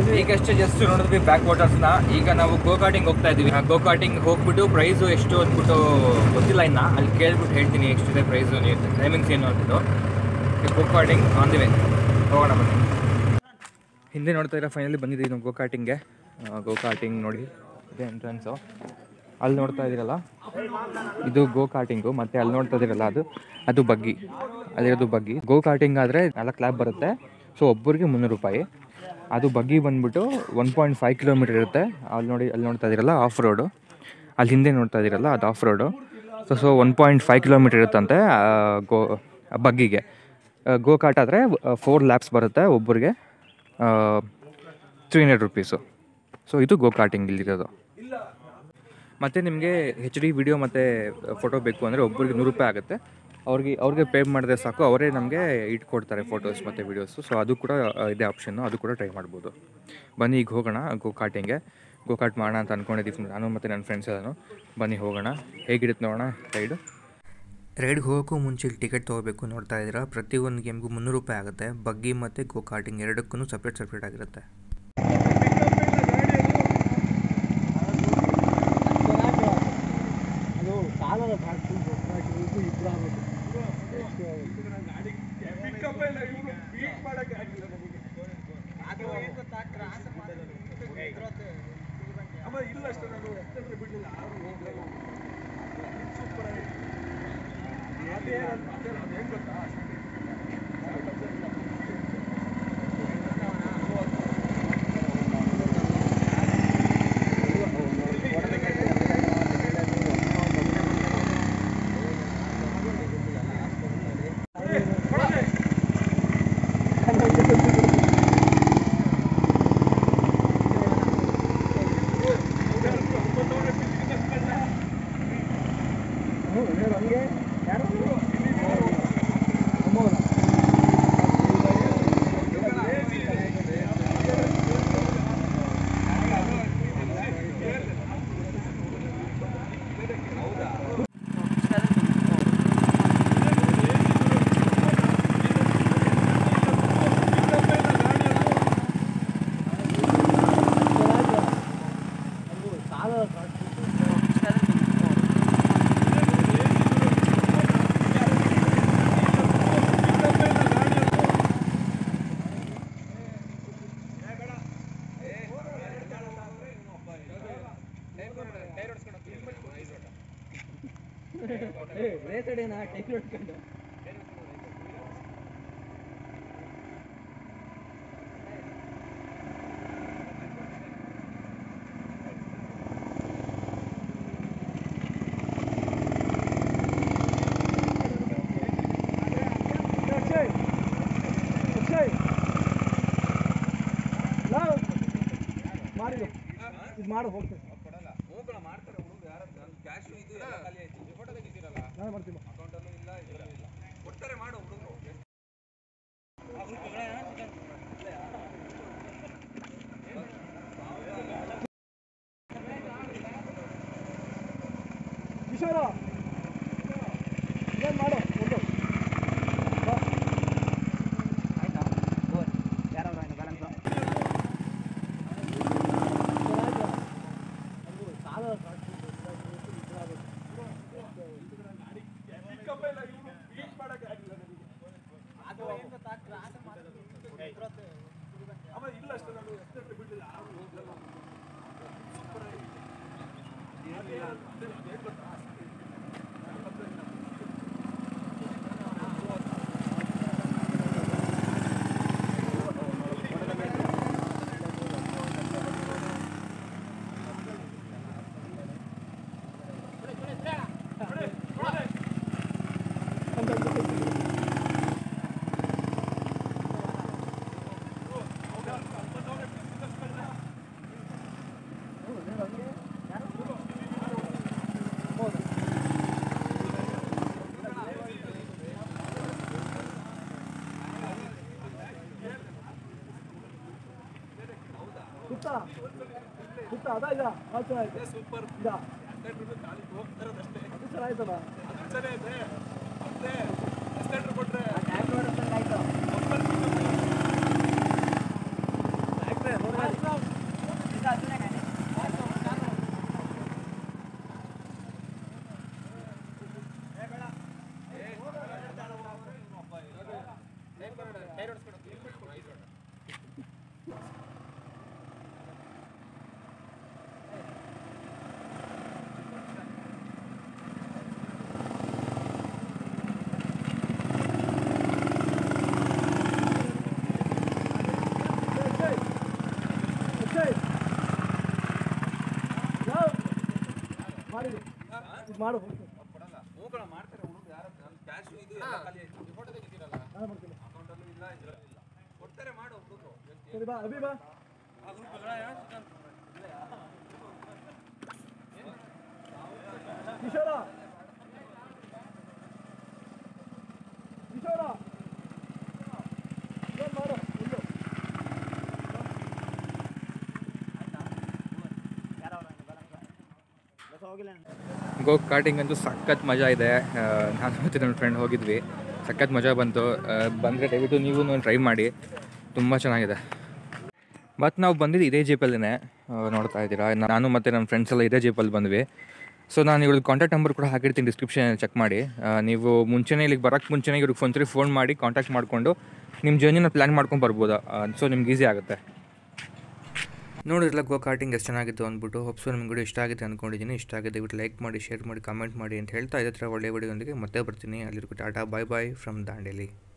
ಈಗಷ್ಟೇ ಜಸ್ಟ್ ನೋಡಿದ್ವಿ ಬ್ಯಾಕ್ ವಾಟರ್ಸ್ನ ಈಗ ನಾವು ಗೋ ಕಾರ್ಟಿಂಗ್ ಹೋಗ್ತಾ ಇದೀವಿ ಗೋ ಕಾರ್ಟಿಂಗ್ ಹೋಗ್ಬಿಟ್ಟು ಪ್ರೈಸು ಎಷ್ಟು ಅಂದ್ಬಿಟ್ಟು ಗೊತ್ತಿಲ್ಲ ಇನ್ನ ಅಲ್ಲಿ ಕೇಳ್ಬಿಟ್ಟು ಹೇಳ್ತೀನಿ ಎಷ್ಟಿದೆ ಪ್ರೈಸು ಟೈಮಿಂಗ್ಸ್ ಏನು ಅಂದ್ಬಿಟ್ಟು go karting on the way ಹೋಗೋಣ ಬನ್ನಿ ಹಿಂದೆ ನೋಡ್ತಾ ಇರೋ ಫೈನಲಿ ಬಂದಿದ್ದೀವಿ ನಾವು ಗೋ ಕಾರ್ಟಿಂಗ್ಗೆ ಗೋ ಕಾರ್ಟಿಂಗ್ ನೋಡಿ ಇದೆ ಎಂಟ್ರೆನ್ಸು ಅಲ್ಲಿ ನೋಡ್ತಾ ಇದ್ದೀರಲ್ಲ ಇದು ಗೋ ಕಾರ್ಟಿಂಗು ಮತ್ತು ಅಲ್ಲಿ ನೋಡ್ತಾ ಇದ್ದೀರಲ್ಲ ಅದು ಅದು ಬಗ್ಗಿ ಅಲ್ಲಿರೋದು ಬಗ್ಗಿ ಗೋ ಕಾರ್ಟಿಂಗ್ ಆದರೆ ನಾಲ್ಕು ಲ್ಯಾಬ್ ಬರುತ್ತೆ ಸೊ ಒಬ್ಬರಿಗೆ ಮುನ್ನೂರು ರೂಪಾಯಿ ಅದು ಬಗ್ಗಿ ಬಂದ್ಬಿಟ್ಟು ಒನ್ ಪಾಯಿಂಟ್ ಫೈವ್ ಕಿಲೋಮೀಟರ್ ಇರುತ್ತೆ ಅಲ್ಲಿ ನೋಡಿ ಅಲ್ಲಿ ನೋಡ್ತಾ ಇದ್ದೀರಲ್ಲ ಆಫ್ ರೋಡು ಅಲ್ಲಿ ಹಿಂದೆ ನೋಡ್ತಾ ಇದ್ದೀರಲ್ಲ ಅದು off road so so one point five kilometre ಇರುತ್ತಂತೆ ಆ, ಗೋ ಬಗ್ಗಿಗೆ ಗೋ ಕಾರ್ಟ್ ಆದರೆ ಫೋರ್ ಲ್ಯಾಬ್ಸ್ ಬರುತ್ತೆ ಒಬ್ಬರಿಗೆ ತ್ರೀ ಹಂಡ್ರೆಡ್ ರುಪೀಸು ಸೊ ಇದು ಗೋ ಕಾರ್ಟಿಂಗ್ ಇಲ್ಲಿರೋದು ಮತ್ತು ನಿಮಗೆ ಹೆಚ್ ಡಿ ವಿಡಿಯೋ ಮತ್ತು ಫೋಟೋ ಬೇಕು ಅಂದರೆ ಒಬ್ಬರಿಗೆ ನೂರು ರೂಪಾಯಿ ಆಗುತ್ತೆ ಅವ್ರಿಗೆ ಅವ್ರಿಗೆ ಪೇ ಮಾಡಿದ್ರೆ ಸಾಕು ಅವರೇ ನಮಗೆ ಇಟ್ಕೊಡ್ತಾರೆ ಫೋಟೋಸ್ ಮತ್ತು ವೀಡಿಯೋಸು ಸೊ ಅದು ಕೂಡ ಆ, ಇದೆ ಆಪ್ಷನ್ನು ಅದು ಕೂಡ ಟ್ರೈ ಮಾಡ್ಬೋದು ಬನ್ನಿ ಈಗ ಹೋಗೋಣ ಗೋ ಕಾರ್ಟಿಂಗ್ಗೆ ಗೋ ಕಾರ್ಟ್ ಮಾಡೋಣ ಅಂತ ಅಂದ್ಕೊಂಡಿದ್ದೀವಿ ನಾನು ಮತ್ತು ನನ್ನ ಫ್ರೆಂಡ್ಸ್ ಎಲ್ಲನೂ ಬನ್ನಿ ಹೋಗೋಣ ಹೇಗಿರುತ್ತೆ ನೋಡೋಣ ರೈಡು ರೈಡ್ಗೆ ಹೋಗೋಕ್ಕೂ ಮುಂಚೆ ಇಲ್ಲಿ ಟಿಕೆಟ್ ತೊಗೋಬೇಕು ನೋಡ್ತಾ ಇದ್ದೀರಾ ಪ್ರತಿಯೊಂದು ಗೇಮ್ಗೂ ಮುನ್ನೂರು ರೂಪಾಯಿ ಆಗುತ್ತೆ ಬಗ್ಗಿ ಮತ್ತು ಗೋ ಕಾರ್ಟಿಂಗ್ ಎರಡಕ್ಕೂ ಸಪ್ರೇಟ್ ಸಪ್ರೇಟ್ ಆಗಿರುತ್ತೆ ಅದು ಸಾಲದ ಫ್ಯಾಕ್ಟ್ರಿ ಇಬ್ಬರು ಆಗೋದು ಹಂಗೆ ಯಾರು ಅಮ್ಮವ್ರ ಸಾಲದ ಫ್ಯಾಕ್ಟ್ರಿ ರೇಸಡೇನಾ ಟೈರ್ ಹೊಡ್ಕೊಂಡು ಮಾಡಿದ್ದು ಇದು ಮಾಡು ಹೋಗ್ತೇನೆ ನಾನೇ ಮಾಡ್ತೀನಿ ಕಿಶೋರ ಏನು ಮಾಡು ಒಂದು ಬಾ. ಸುತ್ತ ಸುತ್ತ ಅದ ಇದ ಅದು ಚೆನ್ನಾಗಿದೆ ಸೂಪರ್ ಇದ ಅದು ಚೆನ್ನಾಯ್ತಲ್ಲ ಹೊರಗಡೆ ಹೊರಗಡೆ ಅಕ್ಷಯ್ ಅಕ್ಷಯ್ ಯಾವ ಮಾಡಿ ಇದು ಮಾಡು ನಾನು ಮಾಡ್ತೀನಿ. ಸರಿ ಬಾ ಅಭಿ ಬಾ ಕಿಶೋರ ಕಿಶೋರ ಏನ್ ಮಾಡು ಒಂದು ಗೋ ಕಾರ್ಟಿಂಗ್ ಅಂತೂ ಸಖತ್ ಮಜಾ ಇದೆ ಆ, ನಾನು ಮತ್ತು ನನ್ನ ಫ್ರೆಂಡ್ ಹೋಗಿದ್ವಿ ಸಖತ್ ಮಜಾ ಬಂತು ಬಂದರೆ ದಯವಿಟ್ಟು ನೀವು ಟ್ರೈ ಮಾಡಿ ತುಂಬ ಚೆನ್ನಾಗಿದೆ ಮತ್ತು ನಾವು ಬಂದಿದ್ದು ಇದೇ ಜೀಪಲ್ಲೇ ನೋಡ್ತಾ ಇದ್ದೀರಾ ನಾನು ಮತ್ತು ನನ್ನ ಫ್ರೆಂಡ್ಸ್ ಎಲ್ಲ ಇದೇ ಜೀಪಲ್ಲಿ ಬಂದ್ವಿ ಸೊ ನಾನು ಇವ್ರದ್ದು ಕಾಂಟ್ಯಾಕ್ಟ್ ನಂಬರ್ ಕೂಡ ಹಾಕಿರ್ತೀನಿ ಡಿಸ್ಕ್ರಿಪ್ಷನ್ ಚೆಕ್ ಮಾಡಿ ಆ, ನೀವು ಮುಂಚೆನೇ ಇಲ್ಲಿಗೆ ಬರೋಕ್ಕೆ ಮುಂಚೆನೇ ಇವ್ರಿಗೆ ಒಂದ್ಸರಿ ಫೋನ್ ಮಾಡಿ ಕಾಂಟ್ಯಾಕ್ಟ್ ಮಾಡಿಕೊಂಡು ನಿಮ್ಮ ಜರ್ನಿನ ಪ್ಲ್ಯಾನ್ ಮಾಡ್ಕೊಂಡು ಬರ್ಬೋದು ಸೊ ನಿಮ್ಗೆ ಈಸಿ ಆಗುತ್ತೆ ನೋಡಿರಲ್ಲ ಗೋ ಕಾರ್ಟಿಂಗ್ ಎಷ್ಟು ಚೆನ್ನಾಗಿತ್ತು ಅಂದ್ಬಿಟ್ಟು ಹೋಪ್ಸು ನಿಮ್ಗೆ ಕೂಡ ಇಷ್ಟ ಆಗಿದೆ ಅಂದ್ಕೊಂಡಿದ್ದೀನಿ ಇಷ್ಟ ಆಗಿದೆ ದಯವಿಟ್ಟು ಲೈಕ್ ಮಾಡಿ ಶೇರ್ ಮಾಡಿ ಕಮೆಂಟ್ ಮಾಡಿ ಅಂತ ಹೇಳ್ತಾ ಇದೇ ಥರ ಒಳ್ಳೆ ವಿಡಿಯೋದೊಂದಿಗೆ ಮತ್ತೆ ಬರ್ತೀನಿ ಅಲ್ಲಿರ್ಗೂ tata bye bye from Dandeli